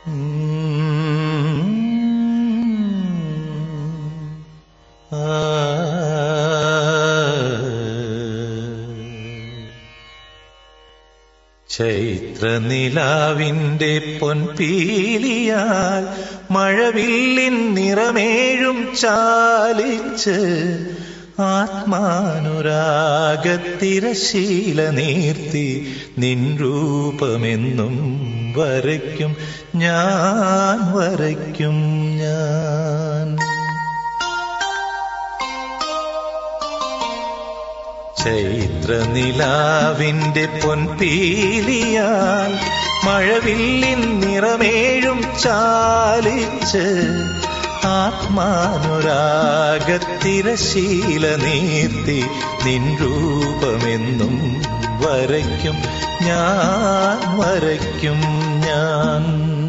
ചൈത്രനിലാവിന്റെ പൊൻപീലിയാൽ മഴവില്ലിൻ നിറമേഴും ചാലിച്ച് ആത്മാനുരാഗത്തിരശീല നീർത്തി നിൻ രൂപമെന്നും വരയ്ക്കും ഞാൻ വരയ്ക്കും ഞാൻ ചൈത്രനിലാവിന്റെ പൊൻപീലിയാൽ മഴവില്ലിൻ നിറമേഴും ചാലിച്ച് ആത്മാനുരാഗത്തിരശീല നീർത്തി നിൻ രൂപമെന്നും വരയ്ക്കും ഞാൻ വരയ്ക്കും ഞാൻ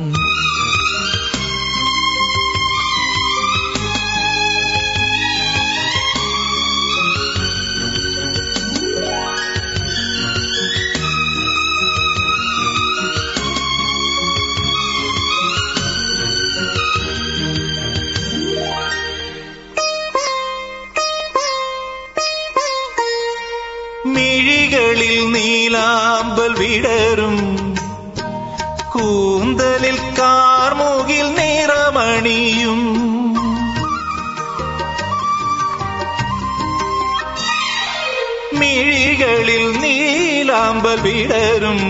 മിഴികളിൽ നീലാമ്പൽ വിടരും കൂന്തലിൽ കാർമുകിൽ നിറമണിയും മിഴികളിൽ നീലാമ്പൽ വിടരും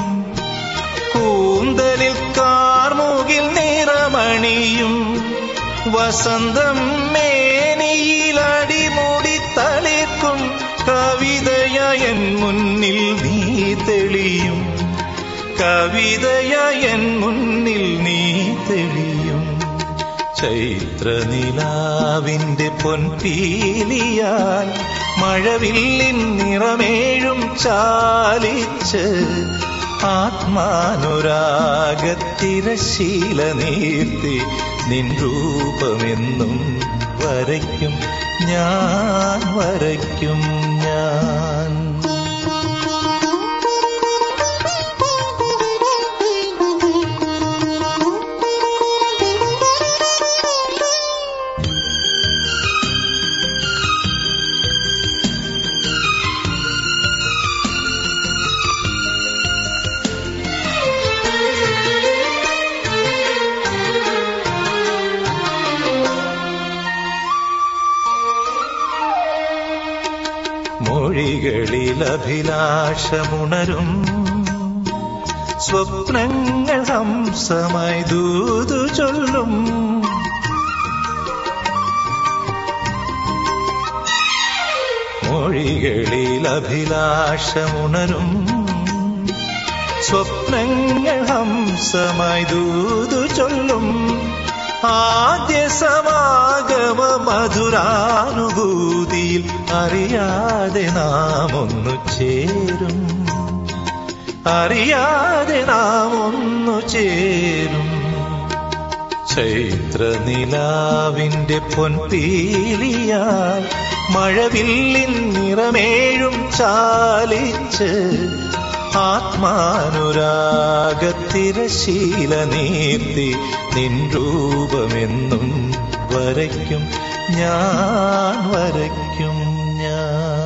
കൂന്തലിൽ കാർമുകിൽ നിറമണിയും വസന്തം മേനിയിലടിമുടി തളിർക്കും കവിതയൻ മുന്നിൽ നീ തെളിയും കവിതയൻ മുന്നിൽ നീ തെളിയും ചൈത്രനിലാവിന്റെ പൊൻപീലിയാൽ മഴവില്ലിൻ നിറമേഴും ചാലിച്ച് ആത്മാനുരാഗത്തിരശീല നീർത്തി നിൻ രൂപമെന്നും വരയ്ക്കും ഞാൻ വരയ്ക്കും ഞാൻ മൊഴികളിൽ അഭിലാഷമുണരും സ്വപ്നങ്ങൾ ഹംസമായി ദൂതു ചൊല്ലും മൊഴികളിൽ അഭിലാഷമുണരും സ്വപ്നങ്ങൾ ഹംസമായി ദൂതു ചൊല്ലും ആദ്യ സമാഗമ മധുരാനുഭൂതിയിൽ അറിയാതെ നാം ഒന്നു ചേരും അറിയാതെ നാം ഒന്നു ചേരും ചൈത്രനിലാവിന്റെ പൊൻപീലിയാൽ മഴവില്ലിൻ നിറമേഴും ചാലിച്ച് ആത്മാനുരാഗത്തിരശീല നീർത്തി നിൻ രൂപമെന്നും വരയ്ക്കും ഞാൻ വരയ്ക്കും ഞാൻ